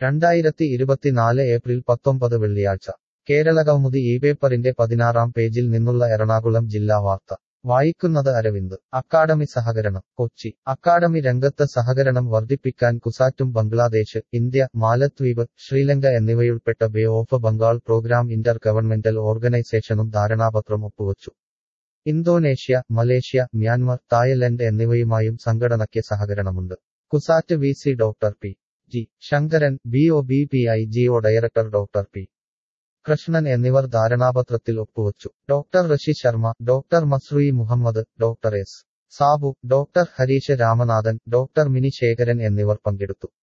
രണ്ടായിരത്തി ഇരുപത്തിനാല് ഏപ്രിൽ പത്തൊമ്പത് വെള്ളിയാഴ്ച കേരളകൗമുദി ഈ പേപ്പറിന്റെ പതിനാറാം പേജിൽ നിന്നുള്ള എറണാകുളം ജില്ലാ വാർത്ത വായിക്കുന്നത് അരവിന്ദ് അക്കാഡമി സഹകരണം കൊച്ചി അക്കാഡമി രംഗത്ത് സഹകരണം വർദ്ധിപ്പിക്കാൻ കുസാറ്റും ബംഗ്ലാദേശ് ഇന്ത്യ മാലദ്വീപ് ശ്രീലങ്ക എന്നിവയുൾപ്പെട്ട bay of Bengal programme inter governmental ഓർഗനൈസേഷനും ധാരണാപത്രം ഒപ്പുവച്ചു ഇന്തോനേഷ്യ മലേഷ്യ മ്യാൻമർ തായ്ലൻഡ് എന്നിവയുമായും സംഘടനയ്ക്ക് സഹകരണമുണ്ട് CUSAT V C doctor P G Sankaran B O B P I G O director doctor P Krishnan എന്നിവർ ധാരണാപത്രത്തിൽ ഒപ്പുവച്ചു doctor Rishi Sharma doctor Mazrui Mohammed doctor S Sabu doctor Harish Ramanathan doctor Mini Sekharan എന്നിവർ പങ്കെടുത്തു